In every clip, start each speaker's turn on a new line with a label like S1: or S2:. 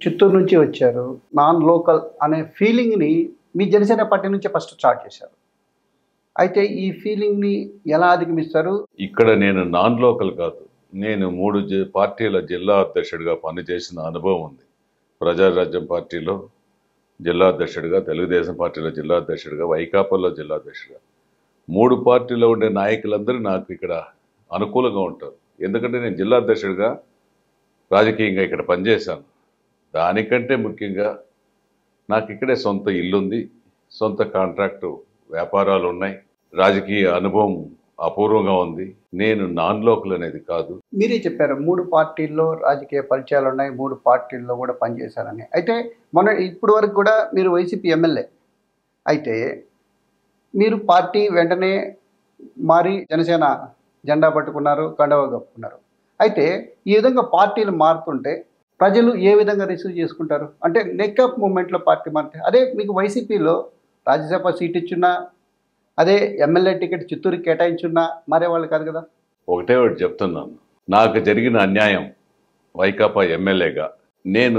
S1: చిత్తూరు నుంచి వచ్చారు non local అనే ఫీలింగ్ని మీ జనసేన పార్టీ నుంచి ఫస్ట్ స్టార్ట్ చేశారు అయితే ఈ ఫీలింగ్ని ఎలా అధిగమిస్తారు
S2: ఇక్కడ నేను నాన్ లోకల్ కాదు నేను మూడు జి- పార్టీల జిల్లా అధ్యక్షుడిగా పనిచేసిన అనుభవం ఉంది ప్రజారాజ్యం పార్టీలో జిల్లా అధ్యక్షుడిగా తెలుగుదేశం పార్టీలో జిల్లా అధ్యక్షుడిగా వైకాపాలో జిల్లా అధ్యక్షుడిగా మూడు పార్టీలో ఉండే నాయకులందరూ నాకు ఇక్కడ అనుకూలంగా ఉంటారు ఎందుకంటే నేను జిల్లా అధ్యక్షుడిగా రాజకీయంగా ఇక్కడ పనిచేశాను దానికంటే ముఖ్యంగా నాకు ఇక్కడే సొంత ఇల్లుంది సొంత కాంట్రాక్టు వ్యాపారాలు ఉన్నాయి రాజకీయ అనుభవం అపూర్వంగా ఉంది నేను నాన్ లోకల్ అనేది కాదు
S1: మీరే చెప్పారు మూడు పార్టీల్లో రాజకీయ పరిచయాలు ఉన్నాయి మూడు పార్టీల్లో కూడా పనిచేశారని అయితే మొన్న ఇప్పుడు వరకు కూడా మీరు వైసీపీ ఎమ్మెల్యే అయితే మీరు పార్టీ వెంటనే మారి జనసేన జెండా పట్టుకున్నారు కండవ కప్పుకున్నారు అయితే ఈ విధంగా పార్టీలు మారుతుంటే ప్రజలు ఏ విధంగా రిసీవ్ చేసుకుంటారు అంటే నెక్అప్ మూమెంట్లో పార్టీ మారితే అదే మీకు వైసీపీలో రాజ్యసభ సీట్ ఇచ్చున్నా అదే ఎమ్మెల్యే టికెట్ చిత్తూరుకి కేటాయించున్నా మారేవాళ్ళు కాదు కదా
S2: ఒకటే ఒకటి చెప్తున్నాను నాకు జరిగిన అన్యాయం వైకాపా ఎమ్మెల్యేగా నేను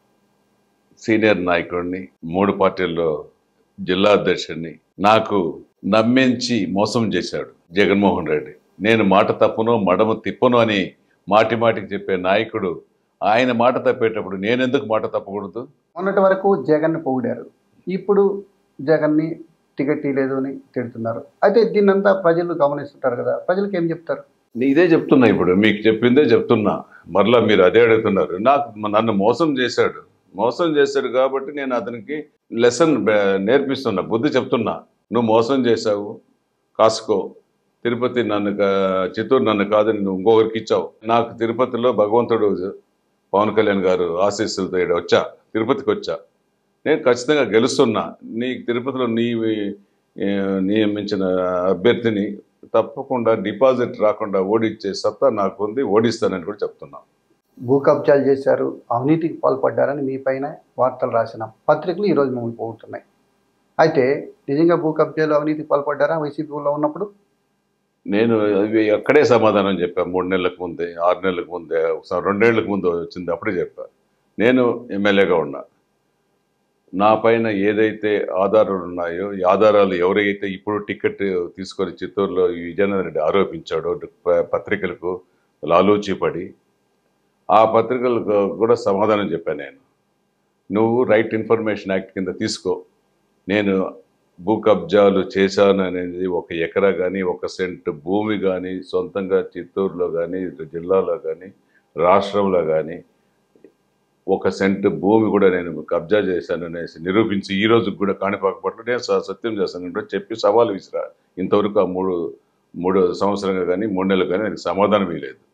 S2: సీనియర్ నాయకుడిని మూడు పార్టీల్లో జిల్లా అధ్యక్షుడిని నాకు నమ్మించి మోసం చేశాడు జగన్మోహన్ రెడ్డి నేను మాట తప్పును మడమ తిప్పను అని మాటి మాటికి చెప్పే నాయకుడు ఆయన మాట తప్పేటప్పుడు నేనెందుకు మాట తప్పకూడదు
S1: మొన్నటి వరకు జగన్ని పొగిడారు ఇప్పుడు జగన్ని టికెట్ ఇవ్వలేదు అని తిడుతున్నారు అయితే దీన్నంతా ప్రజలు గమనిస్తుంటారు కదా ప్రజలకు ఏం చెప్తారు
S2: ఇదే చెప్తున్నా ఇప్పుడు మీకు చెప్పిందే చెప్తున్నా మరలా మీరు అదే అడుగుతున్నారు నాకు నన్ను మోసం చేశాడు మోసం చేశాడు కాబట్టి నేను అతనికి లెసన్ నేర్పిస్తున్నా బుద్ధి చెప్తున్నా నువ్వు మోసం చేశావు కాసుకో తిరుపతి నన్ను కా- చిత్తూరు నన్ను కాదని నువ్వు ఇంకొకరికి ఇచ్చావు నాకు తిరుపతిలో భగవంతుడు పవన్ కళ్యాణ్ గారు ఆశీస్సులతో ఈడ వచ్చా తిరుపతికి వచ్చా నేను ఖచ్చితంగా గెలుస్తున్నా నీకు తిరుపతిలో నీ ఏ, నియమించిన అభ్యర్థిని తప్పకుండా డిపాజిట్ రాకుండా ఓడించే సత్తా నాకు ఉంది ఓడిస్తానని కూడా చెప్తున్నా
S1: భూ కబ్జాలు చేశారు అవినీతికి పాల్పడ్డారని మీ పైన వార్తలు రాసిన పత్రికలు ఈరోజు మమ్మల్ని పోగుతున్నాయి అయితే నిజంగా భూ కబ్జాలు అవినీతికి పాల్పడ్డారా వైసీపీలో ఉన్నప్పుడు
S2: నేను అవి అక్కడే సమాధానం చెప్పా మూడు నెలలకు ముందే ఆరు నెలలకు ముందే ఒకసారి రెండేళ్లకు ముందు వచ్చింది అప్పుడే చెప్పా నేను ఎమ్మెల్యేగా ఉన్నా నా పైన ఏదైతే ఆధారాలు ఉన్నాయో ఈ ఆధారాలు ఎవరైతే ఇప్పుడు టికెట్ తీసుకొని చిత్తూరులో ఈ విజయనగర రెడ్డి ఆరోపించాడో ప- పత్రికలకు లాలూచి పడి ఆ పత్రికలకు కూడా సమాధానం చెప్పాను నేను నువ్వు రైట్ ఇన్ఫర్మేషన్ యాక్ట్ కింద తీసుకో నేను భూ కబ్జాలు చేశాను అనేది ఒక ఎకరా కానీ ఒక సెంట్ భూమి కానీ సొంతంగా చిత్తూరులో కానీ జిల్లాలో కానీ రాష్ట్రంలో కానీ ఒక సెంట్ భూమి కూడా నేను కబ్జా చేశాను అనేసి నిరూపించి ఈ రోజు కూడా కాణిపాక పట్ల నేను స- సత్యం చేస్తాను కూడా చెప్పి సవాల్ విసిరా ఇంతవరకు ఆ మూడు మూడు సంవత్సరంగా కానీ మూడు నెలలు కానీ నాకు సమాధానం ఇవ్వలేదు